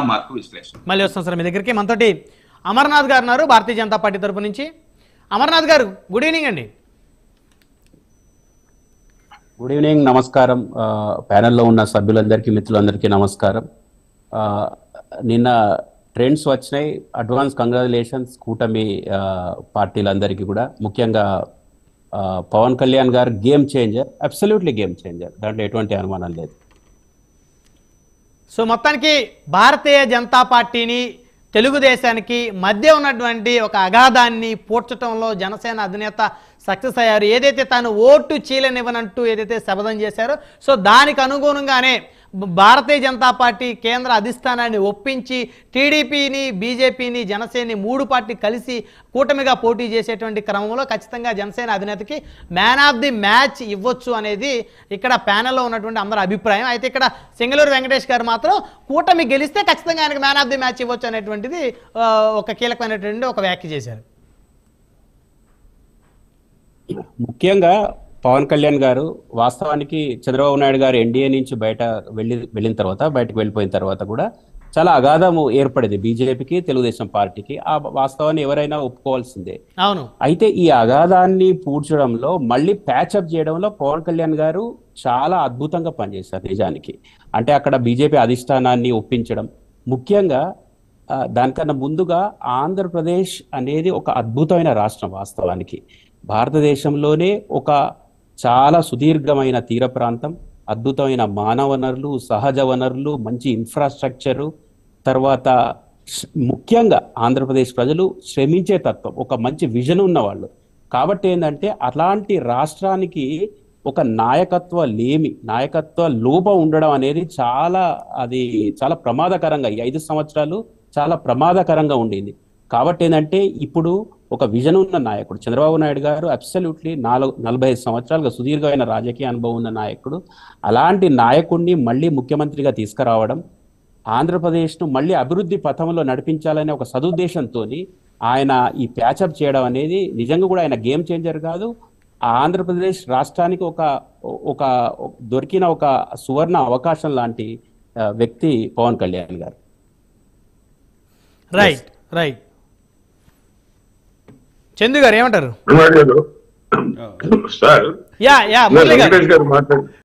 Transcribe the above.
మార్పు విశ్లేషణ మళ్ళీ వస్తాం సార్ మీ దగ్గరికి మనతోటి అమర్నాథ్ గారు ఉన్నారు భారతీయ జనతా పార్టీ తరపు నుంచి అమర్నాథ్ గారు గుడ్ ఈవినింగ్ అండి గుడ్ ఈవినింగ్ నమస్కారం ఆ, ప్యానెల్లో ఉన్న సభ్యులందరికీ మిత్రులందరికీ నమస్కారం ఆ, నిన్న ట్రెండ్స్ వచ్చినాయి అడ్వాన్స్ కంగ్రాచులేషన్స్ కూటమి ఆ, పార్టీలందరికీ కూడా ముఖ్యంగా ఆ, పవన్ కళ్యాణ్ గారు game changer absolutely game changer దాంట్లో ఎటువంటి అనుమానం లేదు సో మొత్తానికి భారతీయ జనతా పార్టీని తెలుగుదేశానికి మధ్య ఉన్నటువంటి ఒక అగాధాన్ని పూడ్చటంలో జనసేన అధినేత సక్సెస్ అయ్యారు ఏదైతే తాను ఓటు చీలనివ్వనంటూ ఏదైతే శపథం చేశారో సో దానికి అనుగుణంగానే బ- భారతీయ జనతా పార్టీ కేంద్ర అధిష్టానాన్ని ఒప్పించి టీడీపీని బీజేపీని జనసేనని మూడు పార్టీ కలిసి కూటమిగా పోటీ చేసేటువంటి క్రమంలో ఖచ్చితంగా జనసేన అధినేతకి మ్యాన్ ఆఫ్ ది మ్యాచ్ ఇవ్వచ్చు అనేది ఇక్కడ ప్యానెల్లో ఉన్నటువంటి అందరి అభిప్రాయం అయితే ఇక్కడ సింగళూరు వెంకటేష్ గారు మాత్రం కూటమి గెలిస్తే ఖచ్చితంగా ఆయనకు మ్యాన్ ఆఫ్ ది మ్యాచ్ ఇవ్వచ్చు అనేటువంటిది ఆ, ఒక కీలకమైనటువంటి ఒక వ్యాఖ్య చేశారు ముఖ్యంగా పవన్ కళ్యాణ్ గారు వాస్తవానికి చంద్రబాబు నాయుడు గారు ఎన్డీఏ నుంచి బయట వెళ్ళి వెళ్ళిన తర్వాత బయటకు వెళ్ళిపోయిన తర్వాత కూడా చాలా అగాధము ఏర్పడింది బీజేపీకి తెలుగుదేశం పార్టీకి ఆ వాస్తవాన్ని ఎవరైనా ఒప్పుకోవాల్సిందే అవును అయితే ఈ అగాధాన్ని పూడ్చడంలో మళ్ళీ ప్యాచప్ చేయడంలో పవన్ కళ్యాణ్ గారు చాలా అద్భుతంగా పనిచేశారు నిజానికి అంటే అక్కడ బీజేపీ అధిష్టానాన్ని ఒప్పించడం ముఖ్యంగా ఆ, దానికన్నా ముందుగా ఆంధ్రప్రదేశ్ అనేది ఒక అద్భుతమైన రాష్ట్రం వాస్తవానికి భారతదేశంలోనే ఒక చాలా సుదీర్ఘమైన తీర ప్రాంతం అద్భుతమైన మానవ వనరులు సహజ వనరులు మంచి ఇన్ఫ్రాస్ట్రక్చరు తర్వాత శ్ర- ముఖ్యంగా ఆంధ్రప్రదేశ్ ప్రజలు శ్రమించే తత్వం ఒక మంచి విజన్ ఉన్నవాళ్ళు కాబట్టి ఏంటంటే అలాంటి రాష్ట్రానికి ఒక నాయకత్వ లేమి నాయకత్వ లోపం ఉండడం అనేది చాలా అది చాలా ప్రమాదకరంగా ఈ ఐదు సంవత్సరాలు చాలా ప్రమాదకరంగా ఉండింది కాబట్టి ఏంటంటే ఇప్పుడు ఒక విజన్ ఉన్న నాయకుడు చంద్రబాబు నాయుడు గారు అబ్సల్యూట్లీ నాలుగు నలభై ఐదు సంవత్సరాలుగా సుదీర్ఘమైన రాజకీయ అనుభవం ఉన్న నాయకుడు అలాంటి నాయకుడిని మళ్ళీ ముఖ్యమంత్రిగా తీసుకురావడం ఆంధ్రప్రదేశ్ను మళ్ళీ అభివృద్ధి పథంలో నడిపించాలనే ఒక సదుద్దేశంతో ఆయన ఈ ప్యాచప్ చేయడం అనేది నిజంగా కూడా ఆయన గేమ్ చేంజర్ కాదు ఆ ఆంధ్రప్రదేశ్ రాష్ట్రానికి ఒక ఒక దొరికిన ఒక సువర్ణ అవకాశం లాంటి ఆ, వ్యక్తి పవన్ కళ్యాణ్ గారు రైట్ రైట్ చందు గారు ఏమంటారు గారు సార్ యా యా మురళి గారు వెంకటేష్ గారు మాట్లాడు